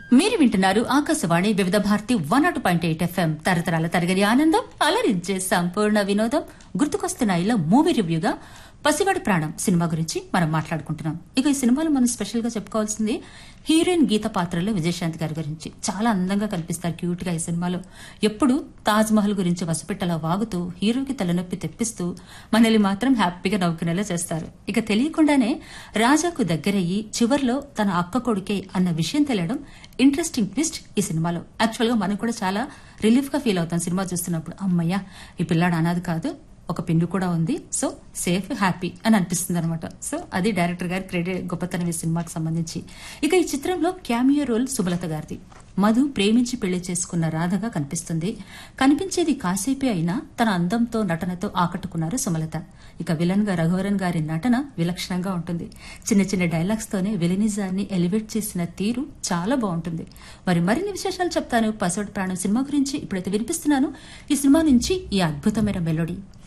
మీరు వింటున్నారు Akashvani Vividh Bharati one nought point eight FM తరతరాల తరగని ఆనందం అలరించే సంపూర్ణ వినోదం గుర్తుకొస్తున్నాయిలో మూవీ రివ్యూగా పసివాడి ప్రాణం సినిమా గురించి మనం మాట్లాడుకుంటున్నాం ఇక ఈ సినిమాలో మనం స్పెషల్ గా చెప్పుకోవాల్సింది హీరోయిన్ గీత పాత్రలో విజయశాంతి గారి గురించి చాలా అందంగా కనిపిస్తారు క్యూట్ గా ఈ సినిమాలో ఎప్పుడు తాజ్ మహల్ గురించి వసపెట్టలా వాగుతూ హీరోకి తలనొప్పి తెప్పిస్తూ మనల్ని మాత్రం హ్యాపీగా నవ్వుకునేలా చేస్తారు ఇక తెలియకుండానే రాజాకు దగ్గరయ్యి చివర్లో తన అక్క కొడుకే అన్న విషయం తెలియడం ఇంట్రెస్టింగ్ ట్విస్ట్ ఈ సినిమాలో యాక్చువల్ గా మనం కూడా చాలా రిలీఫ్ గా ఫీల్ అవుతాం సినిమా చూస్తున్నప్పుడు అమ్మయ్య ఈ పిల్లాడు అనాది కాదు ఒక పిండు కూడా ఉంది సో సేఫ్ హ్యాపీ అని అనిపిస్తుంది అనమాట సో అది డైరెక్టర్ గారి క్రెడిట్ గొప్పతనం ఈ సినిమాకి సంబంధించి ఇక ఈ చిత్రంలో క్యామియో రోల్ సుబలత గారిది మధు ప్రేమించి పెళ్లి చేసుకున్న రాధగా కనిపిస్తుంది కనిపించేది కాసేపే అయినా తన అందంతో నటనతో ఆకట్టుకున్నారు సుమలత ఇక విలన్ గా రఘువరన్ గారి నటన విలక్షణంగా ఉంటుంది చిన్న చిన్న డైలాగ్స్ తోనే విలనిజాన్ని ఎలివేట్ చేసిన తీరు చాలా బాగుంటుంది మరి మరిన్ని విశేషాలు చెప్తాను పసోడ్ ప్రాణం సినిమా గురించి ఇప్పుడైతే వినిపిస్తున్నాను ఈ సినిమా నుంచి ఈ అద్భుతమైన మెలోడీ